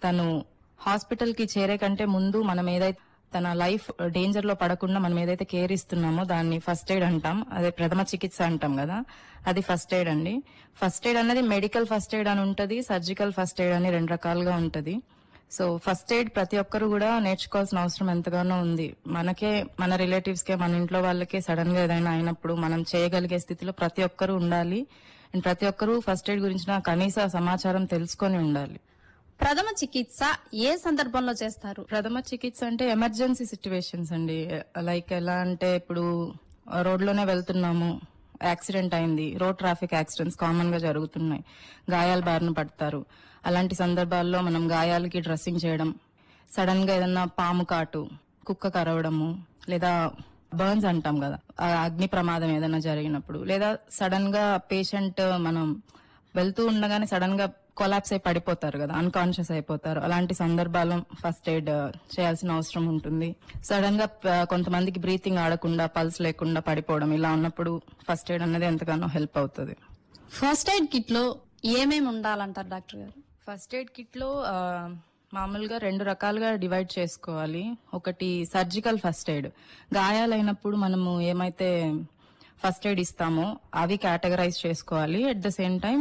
తను హాస్పిటల్ కి చేరే కంటే ముందు మనం ఏదైతే తన లైఫ్ డేంజర్ లో పడకుండా మనం ఏదైతే కేర్ ఇస్తున్నామో దాన్ని ఫస్ట్ ఎయిడ్ అంటాం అదే ప్రథమ చికిత్స అంటాం కదా అది ఫస్ట్ ఎయిడ్ అండి ఫస్ట్ ఎయిడ్ అనేది మెడికల్ ఫస్ట్ ఎయిడ్ అని ఉంటది సర్జికల్ ఫస్ట్ ఎయిడ్ అని రెండు రకాలుగా ఉంటది సో ఫస్ట్ ఎయిడ్ ప్రతి ఒక్కరు కూడా నేర్చుకోవాల్సిన అవసరం ఎంతగానో ఉంది మనకే మన రిలేటివ్స్ కే మన ఇంట్లో వాళ్ళకే సడన్ గా ఏదైనా అయినప్పుడు మనం చేయగలిగే స్థితిలో ప్రతి ఒక్కరు ఉండాలి అండ్ ప్రతి ఒక్కరు ఫస్ట్ ఎయిడ్ గురించిన కనీస సమాచారం తెలుసుకొని ఉండాలి ప్రథమ చికిత్స ఏ సందర్భంలో చేస్తారు ప్రథమ చికిత్స అంటే ఎమర్జెన్సీ సిచ్యువేషన్స్ అండి లైక్ ఎలా అంటే ఇప్పుడు రోడ్లోనే వెళ్తున్నాము యాక్సిడెంట్ అయింది రోడ్ ట్రాఫిక్ యాక్సిడెంట్స్ కామన్ గా జరుగుతున్నాయి గాయాల బారిన పడతారు అలాంటి సందర్భాల్లో మనం గాయాలకి డ్రెస్సింగ్ చేయడం సడన్ గా ఏదన్నా పాము కాటు కుక్క కరవడము లేదా బర్న్స్ అంటాం కదా ఆ అగ్ని ప్రమాదం ఏదైనా జరిగినప్పుడు లేదా సడన్ గా పేషెంట్ మనం వెళ్తూ ఉండగానే సడన్ గా కొలాప్స్ అయి పడిపోతారు కదా అన్కాన్షియస్ అయిపోతారు అలాంటి సందర్భాల్లో ఫస్ట్ ఎయిడ్ చేయాల్సిన అవసరం ఉంటుంది సడన్ గా ఆ, కొంతమందికి బ్రీతింగ్ ఆడకుండా పల్స్ లేకుండా పడిపోవడం ఇలా ఉన్నప్పుడు ఫస్ట్ ఎయిడ్ అనేది ఎంతగానో హెల్ప్ అవుతుంది ఫస్ట్ ఎయిడ్ కిట్ లో ఏమేమి ఉండాలంటారు డాక్టర్ గారు ఫస్ట్ ఎయిడ్ కిట్ లో ఆ, మామూలుగా రెండు రకాలుగా డివైడ్ చేసుకోవాలి ఒకటి సర్జికల్ ఫస్ట్ ఎయిడ్ గాయాలైనప్పుడు మనము ఏమైతే ఫస్ట్ ఎయిడ్ ఇస్తామో అవి కేటగరైజ్ చేసుకోవాలి at the same time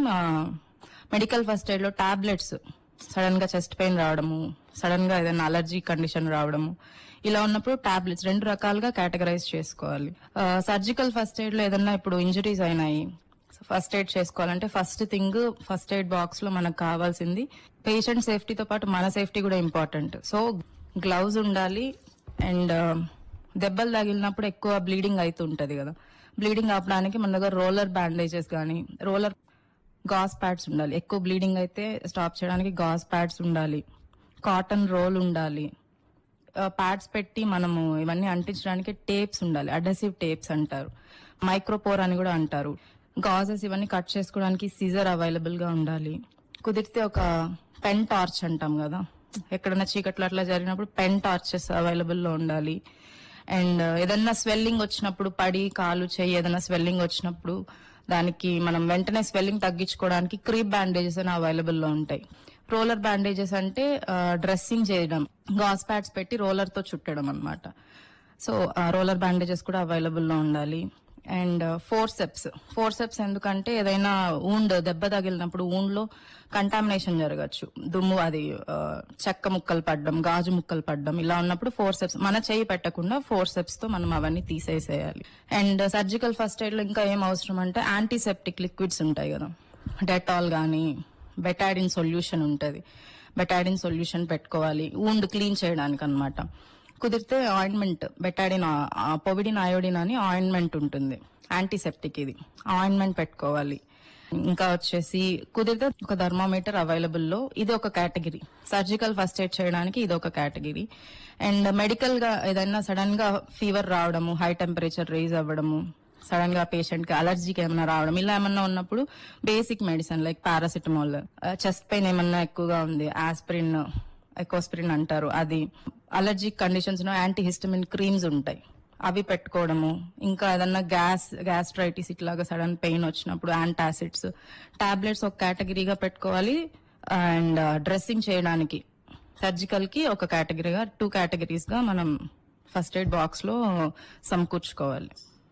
medical first aid లో టాబ్లెట్స్ సడన్ గా చెస్ట్ పెయిన్ రావడము సడన్ గా ఏదైనా అలర్జీ కండిషన్ రావడము ఇలా ఉన్నప్పుడు టాబ్లెట్స్ రెండు రకాలుగా కేటగరైజ్ చేసుకోవాలి సర్జికల్ ఫస్ట్ ఎయిడ్ లో ఏదైనా ఇప్పుడు ఇంజరీస్ అయినాయి ఫస్ట్ ఎయిడ్ చేసుకోవాలంటే first thing first aid box లో మనకు కావాల్సింది పేషెంట్ సేఫ్టీతో పాటు మన సేఫ్టీ కూడా ఇంపార్టెంట్ సో గ్లౌజ్ ఉండాలి అండ్ దెబ్బలు తగిలినప్పుడు ఎక్కువ బ్లీడింగ్ అవుతుంటది కదా బ్లీడింగ్ ఆపడానికి మన దగ్గర రోలర్ బ్యాండేజెస్ కానీ రోలర్ గాస్ ప్యాడ్స్ ఉండాలి ఎక్కువ బ్లీడింగ్ అయితే స్టాప్ చేయడానికి గాస్ ప్యాడ్స్ ఉండాలి కాటన్ రోల్ ఉండాలి ప్యాడ్స్ పెట్టి మనము ఇవన్నీ అంటించడానికి టేప్స్ ఉండాలి అడసివ్ టేప్స్ అంటారు మైక్రోపోర్ అని కూడా అంటారు గాజెస్ ఇవన్నీ కట్ చేసుకోవడానికి సీజర్ అవైలబుల్ గా ఉండాలి కుదిరితే ఒక పెన్ టార్చ్ అంటాం కదా ఎక్కడైనా చీకట్లు అట్లా జరిగినప్పుడు పెన్ టార్చెస్ అవైలబుల్ లో ఉండాలి అండ్ ఏదన్నా స్వెల్లింగ్ వచ్చినప్పుడు పడి కాలు చెయ్యి ఏదైనా స్వెల్లింగ్ వచ్చినప్పుడు దానికి మనం వెంటనే స్వెల్లింగ్ తగ్గించుకోవడానికి క్రీప్ బ్యాండేజెస్ అని అవైలబుల్ లో ఉంటాయి రోలర్ బ్యాండేజెస్ అంటే డ్రెస్సింగ్ చేయడం గాస్ ప్యాడ్స్ పెట్టి రోలర్ తో చుట్టడం అన్నమాట సో రోలర్ బ్యాండేజెస్ కూడా అవైలబుల్ లో ఉండాలి అండ్ ఫోర్సెప్స్ ఫోర్సెప్స్ ఎందుకంటే ఏదైనా ఊండ్ దెబ్బ తగిలినప్పుడు ఊండ్లో కంటామినేషన్ జరగచ్చు దుమ్ము అది ఆ, చెక్క ముక్కలు పడ్డం గాజు ముక్కలు పడ్డం ఇలా ఉన్నప్పుడు ఫోర్సెప్స్ మన చేయి పెట్టకుండా ఫోర్సెప్స్ తో మనం అవన్నీ తీసేసేయాలి అండ్ సర్జికల్ ఫస్ట్ ఎయిడ్ లో ఇంకా ఏం అవసరం అంటే యాంటీసెప్టిక్ లిక్విడ్స్ ఉంటాయి కదా డెటాల్ గానీ బెటాడిన్ సొల్యూషన్ ఉంటది బెటాడిన్ సొల్యూషన్ పెట్టుకోవాలి ఊండ్ క్లీన్ చేయడానికి అన్నమాట కుదిరితే ఆయింట్మెంట్ బెటాడిన్ పొవిడిన్ అయోడిన్ అని ఆయింట్మెంట్ ఉంటుంది యాంటీసెప్టిక్ ఇది ఆయింట్మెంట్ పెట్టుకోవాలి ఇంకా వచ్చేసి కుదిరితే ఒక థర్మోమీటర్ అవైలబుల్ లో ఇది ఒక కేటగిరీ సర్జికల్ ఫస్ట్ ఎయిడ్ చేయడానికి ఇది ఒక కేటగిరీ అండ్ మెడికల్ గా ఏదైనా సడన్ గా ఫీవర్ రావడము హై టెంపరేచర్ రైజ్ అవ్వడము సడన్ గా పేషెంట్ కి అలర్జీకి ఏమైనా రావడం ఇలా ఏమన్నా ఉన్నప్పుడు basic medicine like paracetamol chest pain ఏమన్నా ఎక్కువగా ఉంది ఆస్పిరిన్ ఎకోస్పిరిన్ అంటారు అది allergic conditions antihistamine creams ఉంటాయి అవి పెట్టుకోవడము ఇంకా ఏదన్నా గ్యాస్ గ్యాస్ట్రైటిస్ ఇట్లాగా సడన్ పెయిన్ వచ్చినప్పుడు యాంటాసిడ్స్ టాబ్లెట్స్ ఒక కేటగిరీగా పెట్టుకోవాలి అండ్ డ్రెస్సింగ్ చేయడానికి సర్జికల్ కి ఒక కేటగిరీగా టూ కేటగిరీస్ గా మనం ఫస్ట్ ఎయిడ్ బాక్స్ లో సమకూర్చుకోవాలి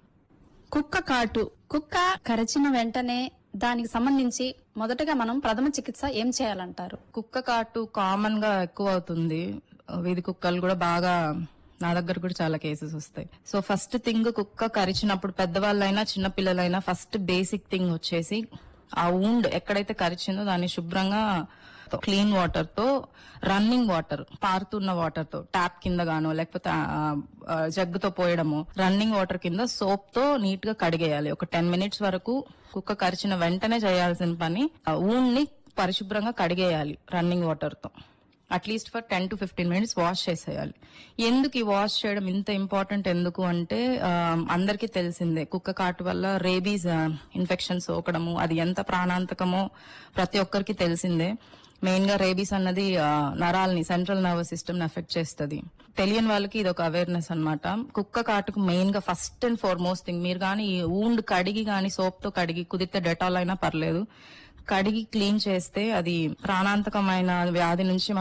కుక్క కాటు కుక్క కరచిన వెంటనే దానికి సంబంధించి మొదటగా మనం ప్రథమ చికిత్స ఏం చేయాలంటారు కుక్క కాటు కామన్ గా ఎక్కువ అవుతుంది వీధి కుక్కలు కూడా బాగా నా దగ్గర కూడా చాలా కేసెస్ వస్తాయి సో ఫస్ట్ థింగ్ కుక్క కరిచినప్పుడు పెద్దవాళ్ళైనా చిన్న పిల్లలైనా ఫస్ట్ బేసిక్ థింగ్ వచ్చేసి ఆ ఊండ్ ఎక్కడైతే కరిచిందో దాన్ని శుభ్రంగా క్లీన్ వాటర్ తో రన్నింగ్ వాటర్ పారుతున్న వాటర్ తో ట్యాప్ కింద గానో లేకపోతే ఆ, ఆ, జగ్గుతో పోయడము రన్నింగ్ వాటర్ కింద సోప్ తో నీట్ గా కడిగేయాలి ఒక టెన్ మినిట్స్ వరకు కుక్క కరిచిన వెంటనే చేయాల్సిన పని ఆ ఊండ్ని పరిశుభ్రంగా కడిగేయాలి రన్నింగ్ వాటర్ తో at least for ten to fifteen minutes wash చేసేయాలి ఎందుకు ఈ వాష్ చేయడం ఇంత ఇంపార్టెంట్ ఎందుకు అంటే ఆ, అందరికీ తెలిసిందే కుక్క కాటు వల్ల రేబీస్ ఇన్ఫెక్షన్ సోకడము అది ఎంత ప్రాణాంతకమో ప్రతి ఒక్కరికి తెలిసిందే మెయిన్ గా రేబీస్ అన్నది ఆ, నరాల్ని సెంట్రల్ నర్వస్ సిస్టమ్ ఎఫెక్ట్ చేస్తుంది తెలియని వాళ్ళకి ఇది ఒక అవేర్నెస్ అన్నమాట కుక్క కాటుకు మెయిన్ గా ఫస్ట్ అండ్ ఫార్మోస్ట్ థింగ్ మీరు కానీ ఊండ్ కడిగి కానీ సోప్ తో కడిగి కుదిరితే డెటాల్ అయినా పర్లేదు కడిగి క్లీన్ చేస్తే అది ప్రాణాంతకమైన వ్యాధి నుంచి